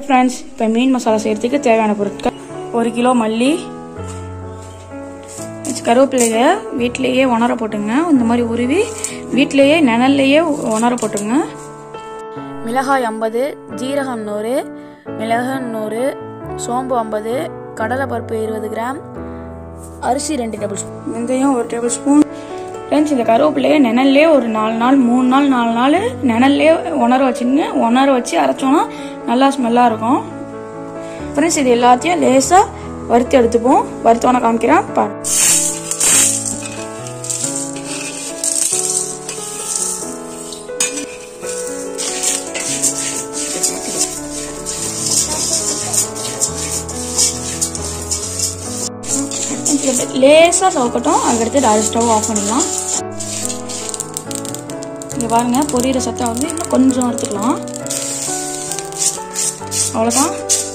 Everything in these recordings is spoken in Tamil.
ஃப்ரெண்ட்ஸ் இப்போ மீன் மசாலா செய்கிறதுக்கு தேவையான பொருட்கள் ஒரு கிலோ மல்லி கருவேப்பிலைய வீட்டிலேயே உணர போட்டுங்க இந்த மாதிரி உருவி வீட்டிலேயே நிழல்லையே உணர போட்டுங்க மிளகாய் ஐம்பது ஜீரகம் நூறு மிளகாய் நூறு சோம்பு ஐம்பது கடலைப்பருப்பு இருபது கிராம் அரிசி ரெண்டு டேபிள் ஸ்பூன் வெந்தயம் ஒரு டேபிள் ஸ்பூன் ஃப்ரெண்ட்ஸ் இந்த கருவேப்பிலையே நிழல்லே ஒரு நாலு நாள் மூணு நாள் நாலு நாள் நிழல்லே உணர வச்சுங்க உணர வச்சு அரைச்சோன்னா நல்லா ஸ்மெல்லாக இருக்கும் ஃப்ரெண்ட்ஸ் இது எல்லாத்தையும் லேசாக வறுத்து எடுத்துப்போம் வறுத்தோன்னே காமிக்கிறேன் பாரு லேசாக சவுக்கட்டும் அதுக்கடுத்து டேரக்ட் ஸ்டவ் ஆஃப் பண்ணிடலாம் இங்கே பாருங்க பொரியிற சத்தம் வந்து இன்னும் கொஞ்சம் எடுத்துக்கலாம் அவ்வளோதான்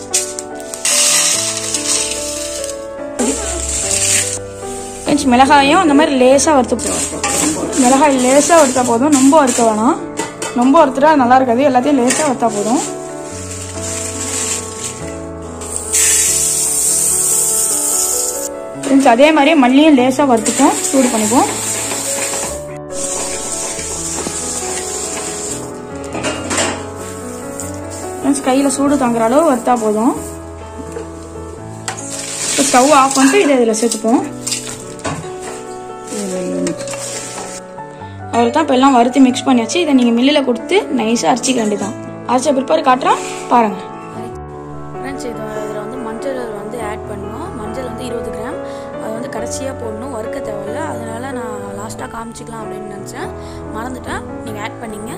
கொஞ்சம் மிளகாயும் அந்த மாதிரி லேசாக வறுத்து மிளகாய் லேசாக வறுத்தா போதும் ரொம்ப வறுக்க வேணாம் ரொம்ப வறுத்துட்டா நல்லா இருக்காது எல்லாத்தையும் லேசாக வறுத்தா போதும் ஃப்ரெண்ட்ஸ் அதே மாதிரியே மல்லியும் லேசாக வறுத்துப்போம் சூடு பண்ணிப்போம் ஃப்ரெண்ட்ஸ் கையில் சூடு தாங்குற அளவு வறுத்தா போதும் இப்போ ஸ்டவ் ஆஃப் பண்ணிட்டு இதை இதில் சேர்த்துப்போம் அவ்வளோ தான் இப்போ எல்லாம் வறுத்து மிக்ஸ் பண்ணியாச்சு இதை நீங்கள் மில்லில் கொடுத்து நைஸாக அரைச்சிக்க வேண்டியதான் அரைச்ச பிற்பாடு காட்டுறேன் பாருங்கள் ஃப்ரெண்ட்ஸ் இது இதில் வந்து மஞ்சள் வந்து ஆட் பண்ணணும் மஞ்சள் வந்து இருபது கிராம் அது வந்து கடைசியாக போடணும் வறுக்க தேவையில்ல அதனால நான் லாஸ்ட்டாக காமிச்சிக்கலாம் அப்படின்னு நினச்சேன் மறந்துட்டேன் நீங்கள் ஆட் பண்ணிங்க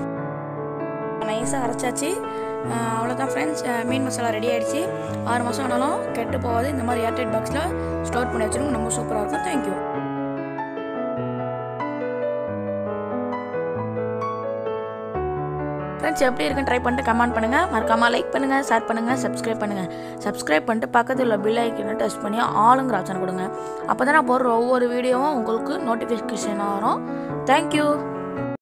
நைஸாக அரைச்சாச்சு அவ்வளோதான் ஃப்ரெண்ட்ஸ் மீன் மசாலா ரெடி ஆகிடுச்சு ஆறு மாதம் ஆனாலும் கெட்டு போகாது இந்த மாதிரி ஏர்டைட் பாக்ஸில் ஸ்டோர் பண்ணி வச்சிருங்க ரொம்ப சூப்பராக இருக்கும் தேங்க்யூ ஃப்ரெண்ட்ஸ் எப்படி இருக்குன்னு ட்ரை பண்ணிட்டு கமெண்ட் பண்ணுங்கள் மறக்காமல் லைக் பண்ணுங்கள் ஷேர் பண்ணுங்கள் சப்ஸ்கிரைப் பண்ணுங்கள் சப்ஸ்கிரைப் பண்ணிட்டு பக்கத்தில் உள்ள பில் ஐக்கனை டச் பண்ணி ஆளுங்கிற ஆப்ஷன் கொடுங்க அப்போ தான் நான் போடுற ஒவ்வொரு வீடியோவும் உங்களுக்கு நோட்டிஃபிகேஷன் வரும் தேங்க்யூ